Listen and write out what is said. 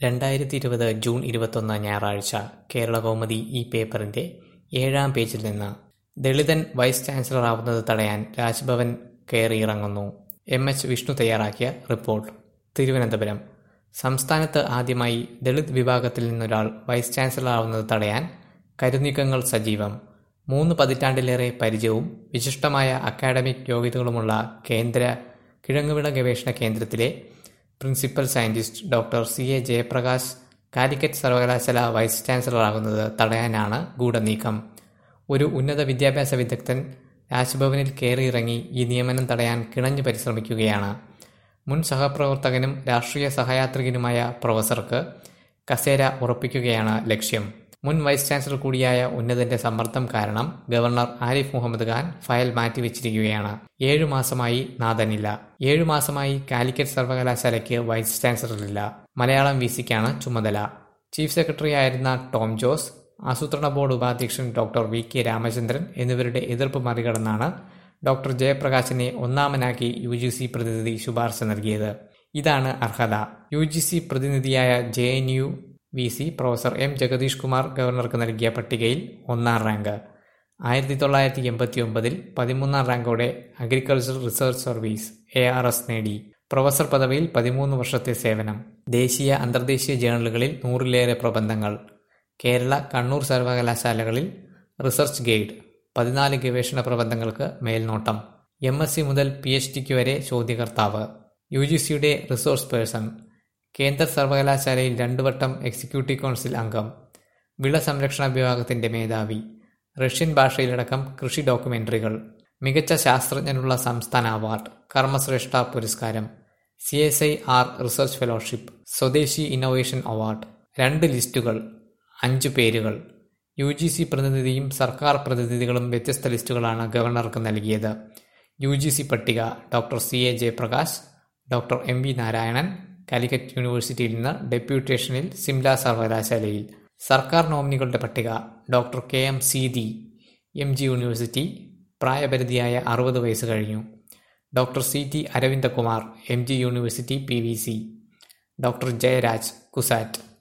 രണ്ടായിരത്തി ഇരുപത് ജൂൺ ഇരുപത്തൊന്ന് ഞായറാഴ്ച കേരളകൗമുദി ഈ പേപ്പറിന്റെ ഏഴാം പേജിൽ നിന്ന് ദളിതൻ വൈസ് ചാൻസലറാവുന്നത് തടയാൻ രാജ്ഭവൻ കയറിയിറങ്ങുന്നു എം എച്ച് വിഷ്ണു തയ്യാറാക്കിയ റിപ്പോർട്ട് തിരുവനന്തപുരം സംസ്ഥാനത്ത് ആദ്യമായി ദളിത് വിഭാഗത്തിൽ നിന്നൊരാൾ വൈസ് ചാൻസലറാവുന്നത് തടയാൻ കരുനീക്കങ്ങൾ സജീവം മൂന്ന് പതിറ്റാണ്ടിലേറെ പരിചയവും വിശിഷ്ടമായ അക്കാഡമിക് യോഗ്യതകളുമുള്ള കേന്ദ്ര കിഴങ്ങുവിള ഗവേഷണ കേന്ദ്രത്തിലെ principal scientist doctor C A Jayaprakash Calicut സർവകലാശാല വൈസ് ചാൻസലറാകുന്നത് തടയാനാണ് ഗൂഢനീക്കം ഒരു ഉന്നത വിദ്യാഭ്യാസ വിദഗ്ധൻ രാജ്ഭവനിൽ കയറിയിറങ്ങി ഈ നിയമനം തടയാൻ കിണഞ്ഞു പരിശ്രമിക്കുകയാണ് മുൻ സഹപ്രവർത്തകനും രാഷ്ട്രീയ സഹയാത്രികനുമായ പ്രൊഫസർക്ക് കസേര ഉറപ്പിക്കുകയാണ് ലക്ഷ്യം മുൻ വൈസ് ചാൻസലർ കൂടിയായ ഉന്നതന്റെ സമ്മർദ്ദം കാരണം ഗവർണർ ആരിഫ് മുഹമ്മദ് ഖാൻ ഫയൽ മാറ്റിവെച്ചിരിക്കുകയാണ് ഏഴു മാസമായി നാഥനില്ല ഏഴു മാസമായി കാലിക്കറ്റ് സർവകലാശാലയ്ക്ക് വൈസ് ചാൻസലറില്ല മലയാളം വി സിക്കാണ് ചുമതല ചീഫ് സെക്രട്ടറി ആയിരുന്ന ടോം ജോസ് ആസൂത്രണ ബോർഡ് ഉപാധ്യക്ഷൻ ഡോക്ടർ വി കെ രാമചന്ദ്രൻ എന്നിവരുടെ എതിർപ്പ് മറികടന്നാണ് ഡോക്ടർ ജയപ്രകാശിനെ ഒന്നാമനാക്കി യു ജി സി പ്രതിനിധി ശുപാർശ നൽകിയത് ഇതാണ് അർഹത യു ജി സി പ്രതിനിധിയായ J N U V C professor M Jagadish Kumar ഗവർണർക്ക് നൽകിയ പട്ടികയിൽ ഒന്നാം റാങ്ക് ആയിരത്തി തൊള്ളായിരത്തി എൺപത്തി ഒമ്പതിൽ പതിമൂന്നാം റാങ്കോടെ agriculture research service A R S നേടി പ്രൊഫസർ പദവിയിൽ പതിമൂന്ന് വർഷത്തെ സേവനം ദേശീയ അന്തർദേശീയ ജേണലുകളിൽ നൂറിലേറെ പ്രബന്ധങ്ങൾ കേരള കണ്ണൂർ സർവകലാശാലകളിൽ റിസർച്ച് ഗൈഡ് പതിനാല് ഗവേഷണ പ്രബന്ധങ്ങൾക്ക് മേൽനോട്ടം എം എസ് സി മുതൽ പി എച്ച് ഡിക്ക് വരെ ചോദ്യകർത്താവ് യു ജി സിയുടെ റിസോഴ്സ് പേഴ്സൺ കേന്ദ്ര സർവകലാശാലയിൽ രണ്ടു വട്ടം എക്സിക്യൂട്ടീവ് കൗൺസിൽ അംഗം വിള സംരക്ഷണ വിഭാഗത്തിന്റെ മേധാവി റഷ്യൻ ഭാഷയിലടക്കം കൃഷി ഡോക്യുമെന്ററികൾ മികച്ച ശാസ്ത്രജ്ഞനുള്ള സംസ്ഥാന അവാർഡ് കർമ്മശ്രേഷ്ഠ പുരസ്കാരം C S I R research fellowship സ്വദേശി ഇന്നോവേഷൻ അവാർഡ് രണ്ട് ലിസ്റ്റുകൾ അഞ്ച് പേരുകൾ യു ജി സി പ്രതിനിധിയും സർക്കാർ പ്രതിനിധികളും വ്യത്യസ്ത ലിസ്റ്റുകളാണ് ഗവർണർക്ക് നൽകിയത് യു ജി സി പട്ടിക doctor C A Jayaprakash doctor M V Narayanan Calicut യൂണിവേഴ്സിറ്റിയിൽ നിന്ന് ഡെപ്യൂട്ടേഷനിൽ സിംല സർവകലാശാലയിൽ സർക്കാർ നോമിനികളുടെ പട്ടിക doctor K M Seethi M G university പ്രായപരിധിയായ അറുപത് വയസ്സ് കഴിഞ്ഞു doctor C T Aravindakumar M G university P V C doctor Jayaraj CUSAT